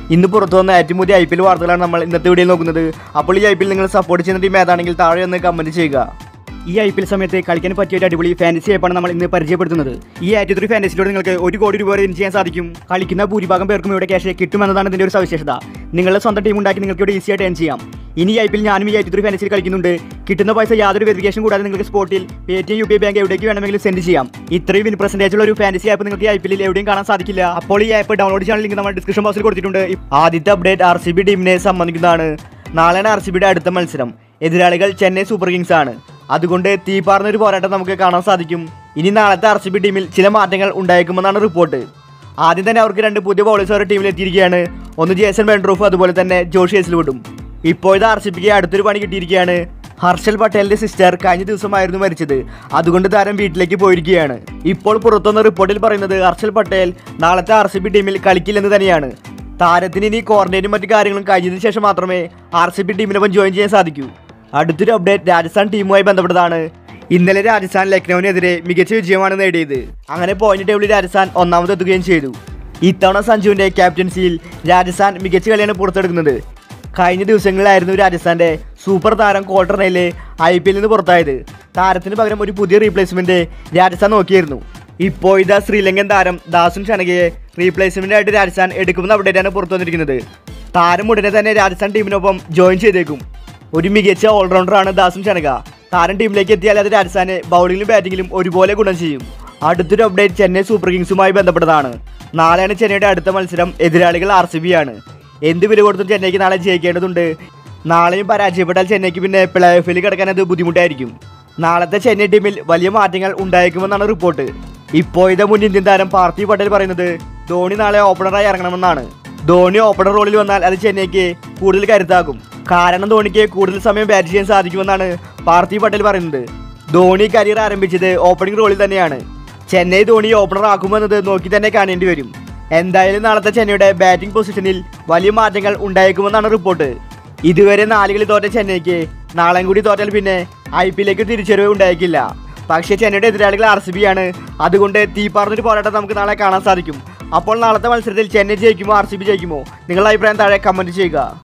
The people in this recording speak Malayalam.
ഇന്ന് പുറത്തു വന്ന ഏറ്റവും പുതിയ ഐ പി എൽ വാർത്തകളാണ് നമ്മൾ ഇന്നത്തെ വീഡിയോയിൽ നോക്കുന്നത് അപ്പോൾ ഈ ഐ പി എൽ നിങ്ങൾ സപ്പോർട്ട് ചെയ്യുന്ന ടീം ഏതാണെങ്കിൽ താഴെ ഒന്ന് കമൻറ്റ് ചെയ്യുക ഈ ഐ പി എൽ സമയത്ത് കളിക്കാൻ പറ്റിയ ഒരു അടിപൊളി ഫാൻസി ആപ്പാണ് നമ്മൾ ഇന്ന് പരിചയപ്പെടുത്തുന്നത് ഈ ആയിരത്തി ത്രീ ഫാൻസിലൂടെ നിങ്ങൾക്ക് ഒരു കോടി രൂപ വരെ വിൻ ചെയ്യാൻ സാധിക്കും കളിക്കുന്ന ഭൂരിഭാഗം പേർക്കും ഇവിടെ ക്യാഷ് കിട്ടുമെന്നതാണ് ഇതിന്റെ ഒരു സവിശേഷത നിങ്ങളുടെ സ്വന്തം ടീം ഉണ്ടാക്കി നിങ്ങൾക്ക് ഇവിടെ ഈസി ആയിട്ട് ഏൺ ചെയ്യാം ഇനി ഈ ഐ പി എൽ ഞാനും ഈ ആയിരത്തി ത്രീ ഫാൻസിൽ കളിക്കുന്നുണ്ട് കിട്ടുന്ന പൈസ യാതൊരു വെരിഫിക്കേഷൻ കൂടാതെ നിങ്ങൾക്ക് സ്പോട്ടിൽ Paytm U P bank എവിടേക്ക് വേണമെങ്കിലും സെൻഡ് ചെയ്യാം ഇത്രയും വിൻ പെർസെൻറ്റേജ് ഉള്ള ഒരു ഫാൻസി ആപ്പ് നിങ്ങൾക്ക് ഈ ഐ പി എല്ലിൽ എവിടെയും കാണാൻ സാധിക്കില്ല അപ്പോൾ ഈ ആപ്പ് ഡൗൺലോഡ് ചെയ്യാൻ ലിങ്ക് നമ്മൾ ഡിസ്ക്രിപ്ഷൻ ബോക്സിൽ കൊടുത്തിട്ടുണ്ട് ആദ്യത്തെ അപ്ഡേറ്റ് ആർ സി ബി ടീമിനെ സംബന്ധിക്കുന്നതാണ് നാളെയാണ് ആർ സി ബിയുടെ അടുത്ത മത്സരം എതിരാളികൾ ചെന്നൈ സൂപ്പർ കിങ്സ് ആണ് അതുകൊണ്ട് തീപാർന്ന ഒരു പോരാട്ടം നമുക്ക് കാണാൻ സാധിക്കും ഇനി നാളത്തെ ആർ സി ബി ടീമിൽ ചില മാറ്റങ്ങൾ ഉണ്ടായേക്കുമെന്നാണ് റിപ്പോർട്ട് ആദ്യം തന്നെ അവർക്ക് രണ്ട് പുതിയ ബൗളേഴ്സ് അവരുടെ ടീമിൽ എത്തിയിരിക്കുകയാണ് ഒന്ന് ജേസൺ ബെൻഡ്രൂഫ് അതുപോലെ തന്നെ ജോഷി എസ്ലുവുഡും ഇപ്പോഴത്തെ ആർ സി പിക്ക് അടുത്തൊരു പണി കിട്ടിയിരിക്കുകയാണ് ഹർഷൽ പട്ടേലിന്റെ സിസ്റ്റർ കഴിഞ്ഞ ദിവസമായിരുന്നു മരിച്ചത് അതുകൊണ്ട് താരം വീട്ടിലേക്ക് പോയിരിക്കുകയാണ് ഇപ്പോൾ പുറത്തുവന്ന റിപ്പോർട്ടിൽ പറയുന്നത് ഹർഷൽ പട്ടേൽ നാളത്തെ ആർ സി ബി ടീമിൽ കളിക്കില്ലെന്ന് തന്നെയാണ് താരത്തിന് ഇനി ക്വാറന്റൈനും മറ്റു കാര്യങ്ങളും കഴിഞ്ഞതിന് ശേഷം മാത്രമേ ആർ സി ബി ടീമിനൊപ്പം ജോയിൻ ചെയ്യാൻ സാധിക്കൂ അടുത്തൊരു അപ്ഡേറ്റ് രാജസ്ഥാൻ ടീമുമായി ബന്ധപ്പെട്ടതാണ് ഇന്നലെ രാജസ്ഥാൻ ലക്നൌവിനെതിരെ മികച്ച വിജയമാണ് നേടിയത് അങ്ങനെ പോയിന്റ് ടേബിളിൽ രാജസ്ഥാൻ ഒന്നാമതെത്തുകയും ചെയ്തു ഇത്തവണ സഞ്ജുവിന്റെ ക്യാപ്റ്റൻസിയിൽ രാജസ്ഥാൻ മികച്ച കളിയാണ് പുറത്തെടുക്കുന്നത് കഴിഞ്ഞ ദിവസങ്ങളിലായിരുന്നു രാജസ്ഥാന്റെ സൂപ്പർ താരം ക്വാർട്ടറിലെ ഐ പി എല്ലിൽ നിന്ന് പുറത്തായത് താരത്തിന് പകരം ഒരു പുതിയ റീപ്ലേസ്മെന്റ് രാജസ്ഥാൻ നോക്കിയിരുന്നു ഇപ്പോൾ ഇതാ ശ്രീലങ്കൻ താരം ദാസുൻ ഷനകയെ റീപ്ലേസ്മെന്റ് ആയിട്ട് രാജസ്ഥാൻ എടുക്കുമെന്ന അപ്ഡേറ്റാണ് പുറത്തു വന്നിരിക്കുന്നത് താരം ഉടനെ തന്നെ രാജസ്ഥാൻ ടീമിനൊപ്പം ജോയിൻ ചെയ്തേക്കും ഒരു മികച്ച ഓൾറൗണ്ടറാണ് ദാസും ഷനക താരം ടീമിലേക്ക് എത്തിയാൽ അത് രാജസ്ഥാനെ ബൗളിംഗിലും ബാറ്റിംഗിലും ഒരുപോലെ ഗുണം ചെയ്യും അടുത്തൊരു അപ്ഡേറ്റ് ചെന്നൈ സൂപ്പർ കിങ്സുമായി ബന്ധപ്പെട്ടതാണ് നാളെയാണ് ചെന്നൈയുടെ അടുത്ത മത്സരം എതിരാളികൾ ആർ സി ബി ആണ് എന്ത് വില കൊടുത്തും ചെന്നൈക്ക് നാളെ ജയിക്കേണ്ടതുണ്ട് നാളെയും പരാജയപ്പെട്ടാൽ ചെന്നൈക്ക് പിന്നെ പ്ലേ ഓഫിൽ കിടക്കാൻ അത് ബുദ്ധിമുട്ടായിരിക്കും നാളത്തെ ചെന്നൈ ടീമിൽ വലിയ മാറ്റങ്ങൾ ഉണ്ടായേക്കുമെന്നാണ് റിപ്പോർട്ട് ഇപ്പോഴത്തെ മുൻ ഇന്ത്യൻ താരം പാർത്ഥിവ് പട്ടേൽ പറയുന്നത് ധോണി നാളെ ഓപ്പണറായി ഇറങ്ങണമെന്നാണ് ധോണി ഓപ്പണർ റോളിൽ വന്നാൽ അത് ചെന്നൈക്ക് കൂടുതൽ കരുത്താകും കാരണം ധോണിക്ക് കൂടുതൽ സമയം ബാറ്റ് ചെയ്യാൻ സാധിക്കുമെന്നാണ് പാർത്ഥിവ് പട്ടേൽ പറയുന്നത് ധോണി കരിയർ ആരംഭിച്ചത് ഓപ്പണിംഗ് റോളിൽ തന്നെയാണ് ചെന്നൈ ധോണി ഓപ്പണർ ആക്കുമെന്നത് നോക്കി തന്നെ കാണേണ്ടി വരും എന്തായാലും നാളത്തെ ചെന്നൈയുടെ ബാറ്റിംഗ് പൊസിഷനിൽ വലിയ മാറ്റങ്ങൾ ഉണ്ടായേക്കുമെന്നാണ് റിപ്പോർട്ട് ഇതുവരെ നാലുകളിൽ തോറ്റ ചെന്നൈക്ക് നാളെയും കൂടി തോറ്റാൽ പിന്നെ ഐ പി എല്ലിലേക്ക് തിരിച്ചറിവ് ഉണ്ടായേക്കില്ല പക്ഷേ ചെന്നൈയുടെ എതിരാളികൾ ആർ സി ബി ആണ് അതുകൊണ്ട് തീപ്പാർന്നൊരു പോരാട്ടം നമുക്ക് നാളെ കാണാൻ സാധിക്കും അപ്പോൾ നാളത്തെ മത്സരത്തിൽ ചെന്നൈ ജയിക്കുമോ ആർ സി ബി ജയിക്കുമോ നിങ്ങളുടെ അഭിപ്രായം താഴെ കമൻറ്റ് ചെയ്യുക